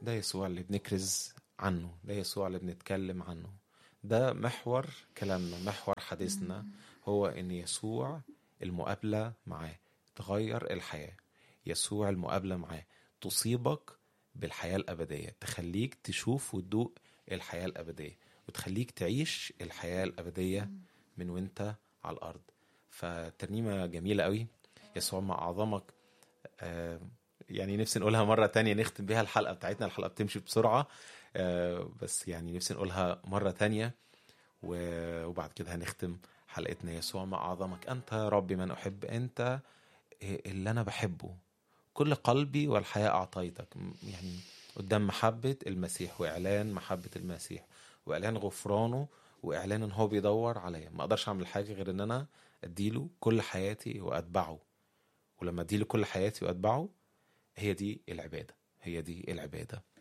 ده يسوع اللي بنكرز عنه ده يسوع اللي بنتكلم عنه ده محور كلامنا محور حديثنا هو ان يسوع المقابلة معاه تغير الحياة يسوع المقابلة معاه تصيبك بالحياة الأبدية تخليك تشوف وتدوق الحياة الأبدية وتخليك تعيش الحياة الأبدية من وانت على الأرض فترنيمة جميلة قوي يسوع ما أعظمك آه، يعني نفسي نقولها مرة تانية نختم بيها الحلقة بتاعتنا الحلقة بتمشي بسرعة آه، بس يعني نفسي نقولها مرة تانية و- وبعد كده هنختم حلقتنا يسوع ما أعظمك أنت يا ربي من أحب أنت اللي أنا بحبه كل قلبي والحياة أعطيتك م- يعني قدام محبة المسيح وإعلان محبة المسيح وإعلان غفرانه وإعلان إن هو بيدور عليا ما أقدرش أعمل حاجة غير إن أنا أديله كل حياتي وأتبعه ولما أديله كل حياتي وأتبعه هي دي العبادة هي دي العبادة